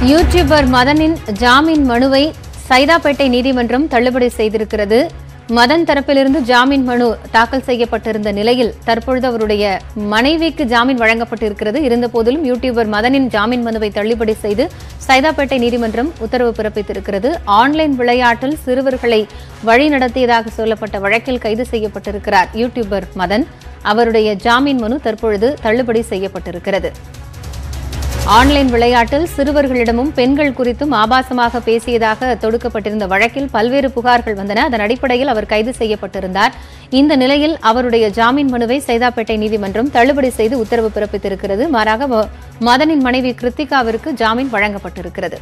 YouTuber மதனின் ஜாமீன் மனுவை சைதாப்பேட்டை நீதிமன்றம் தள்ளுபடி செய்திருக்கிறது மதன் தரப்பிலிருந்து ஜாமீன் மனு தாக்கல் செய்யப்பட்டிருந்த நிலையில் தற்பொழுது அவருடைய மனைவிக்கு ஜாமீன் வழங்கப்பட்டிருக்கிறது இருந்தபோதிலும் யூடியூபர் மதனின் ஜாமீன் மனுவை தள்ளுபடி செய்து சைதாப்பேட்டை நீதிமன்றம் உத்தரவு பிறப்பித்திருக்கிறது ஆன்லைன் விளையாட்டில் சிறுவர்களை வழிநடத்தியதாக சொல்லப்பட்ட வழக்கில் கைது செய்யப்பட்டிருக்கிறார் யூடியூபர் மதன் அவருடைய ஜாமீன் மனு தற்பொழுது தள்ளுபடி செய்யப்பட்டிருக்கிறது ஆன்லைன் விளையாட்டில் சிறுவர்களிடமும் பெண்கள் குறித்தும் ஆபாசமாக பேசியதாக தொடுக்கப்பட்டிருந்த வழக்கில் பல்வேறு புகார்கள் வந்தன அதன் அடிப்படையில் அவர் கைது செய்யப்பட்டிருந்தார் இந்த நிலையில் அவருடைய ஜாமீன் மனுவை சைதாப்பேட்டை நீதிமன்றம் தள்ளுபடி செய்து உத்தரவு பிறப்பித்திருக்கிறது மாறாக ம- மதனின் மனைவி கிருத்திகாவிற்கு ஜாமீன் வழங்கப்பட்டிருக்கிறது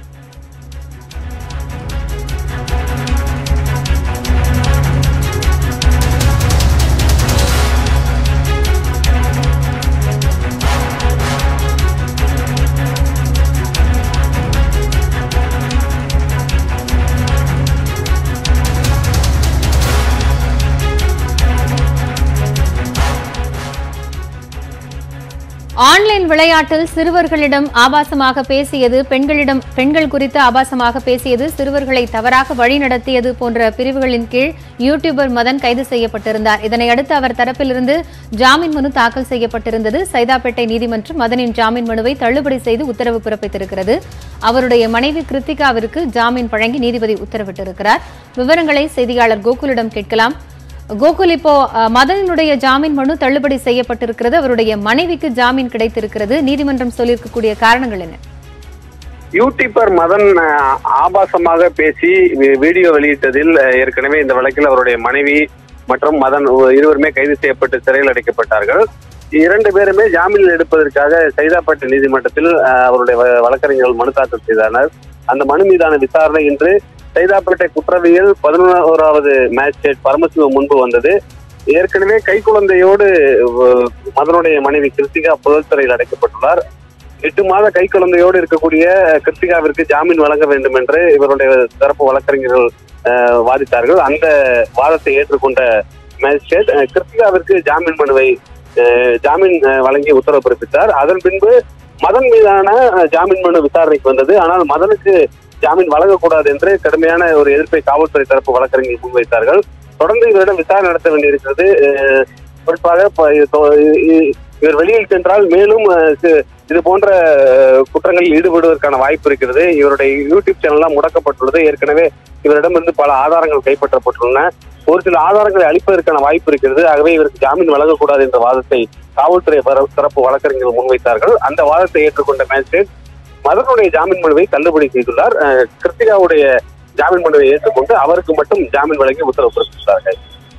ஆன்லைன் விளையாட்டில் சிறுவர்களிடம் ஆபாசமாக பேசியது பெண்களிடம் பெண்கள் குறித்து ஆபாசமாக பேசியது சிறுவர்களை தவறாக வழிநடத்தியது போன்ற பிரிவுகளின் கீழ் யூடியூபர் மதன் கைது செய்யப்பட்டிருந்தார் இதனையடுத்து அவர் தரப்பிலிருந்து ஜாமீன் மனு தாக்கல் செய்யப்பட்டிருந்தது சைதாப்பேட்டை நீதிமன்றம் மதனின் ஜாமீன் மனுவை தள்ளுபடி செய்து உத்தரவு பிறப்பித்திருக்கிறது அவருடைய மனைவி கிருத்திகாவிற்கு ஜாமீன் வழங்கி நீதிபதி உத்தரவிட்டிருக்கிறார் விவரங்களை செய்தியாளர் கோகுலிடம் கேட்கலாம் கோகுல் இப்போ அஹ், மதனினுடைய ஜாமீன் மனு தள்ளுபடி செய்யப்பட்டிருக்கிறது அவருடைய மனைவிக்கு ஜாமீன் கிடைத்திருக்கிறது நீதிமன்றம் சொல்லியிருக்கக்கூடிய காரணங்கள் என்ன யூடியூபர் மதன் அஹ், ஆபாசமாக பேசி வி- வீடியோ வெளியிட்டதில் அஹ், ஏற்கனவே இந்த வழக்கில் அவருடைய மனைவி மற்றும் மதன் உ- இருவருமே கைது செய்யப்பட்டு சிறையில் அடைக்கப்பட்டார்கள் இரண்டு பேருமே ஜாமீனில் எடுப்பதற்காக சைதாப்பேட்டை நீதிமன்றத்தில் அஹ், அவருடைய வ- வழக்கறிஞர்கள் மனு தாக்கல் செய்தனர் அந்த மனு மீதான விசாரணை இன்று சைதாப்பேட்டை குற்றவியல் பதினோராவது மேஜிஸ்ட்ரேட் பரமசிவம் முன்பு வந்தது ஏற்கனவே கைக்குழந்தையோடு அஹ், மதனுடைய மனைவி கிருத்திகா புழல் சிறையில் அடைக்கப்பட்டுள்ளார் எட்டு மாத கை குழந்தையோடு இருக்கக்கூடிய கிருத்திகாவிற்கு ஜாமீன் வழங்க வேண்டும் என்று இவருடைய தரப்பு வழக்கறிஞர்கள் அஹ், வாதிட்டார்கள் அந்த வாதத்தை ஏற்றுக்கொண்ட மேஜிஸ்ட்ரேட் அஹ், கிருத்திகாவிற்கு ஜாமீன் மனுவை அஹ், ஜாமீன் அஹ், வழங்கி உத்தரவு பிறப்பித்தார் அதன் பின்பு மதன் மீதான அஹ், ஜாமீன் மனு விசாரணைக்கு வந்தது ஆனால் மதனுக்கு ஜாமீன் வழங்கக்கூடாது என்று கடுமையான ஒரு எதிர்ப்பை காவல்துறை தரப்பு வழக்கறிஞர்கள் முன்வைத்தார்கள் தொடர்ந்து இவரிடம் விசாரணை நடத்த வேண்டியிருக்கிறது அஹ், குறிப்பாக இப்ப இது தொ- இ- இவர் வெளியில் சென்றால் மேலும் அஹ், சி- இது போன்ற அஹ், குற்றங்களில் ஈடுபடுவதற்கான வாய்ப்பு இருக்கிறது இவருடைய யூடியூப் சேனல்லாம் முடக்கப்பட்டுள்ளது ஏற்கனவே இவரிடமிருந்து பல ஆதாரங்கள் கைப்பற்றப்பட்டுள்ளன ஒரு சில ஆதாரங்களை அளிப்பதற்கான வாய்ப்பு இருக்கிறது ஆகவே இவருக்கு ஜாமீன் வழங்கக்கூடாது என்ற வாதத்தை காவல்துறை பர- தரப்பு வழக்கறிஞர்கள் முன்வைத்தார்கள் அந்த வாதத்தை ஏற்றுக்கொண்ட மேஜிஸ்ட்ரேட் மதனுடைய ஜாமீன் மனுவை தள்ளுபடி செய்துள்ளார் அஹ், கிருத்திகாவுடைய ஜாமீன் மனுவை ஏற்றுக்கொண்டு அவருக்கு மட்டும் ஜாமீன் வழங்கி உத்தரவு பிறப்பித்தார்கள்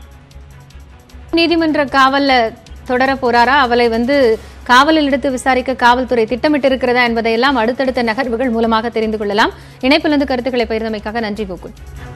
நீதிமன்ற காவல்ல தொடர போறாரா அவளை வந்து காவலில் எடுத்து விசாரிக்க காவல்துறை திட்டமிட்டு இருக்கிறதா என்பதையெல்லாம் அடுத்தடுத்த நகர்வுகள் மூலமாக தெரிந்து கொள்ளலாம் இணைப்பிலிருந்து கருத்துக்களை பகிர்ந்தமைக்காக நன்றி கோகுல்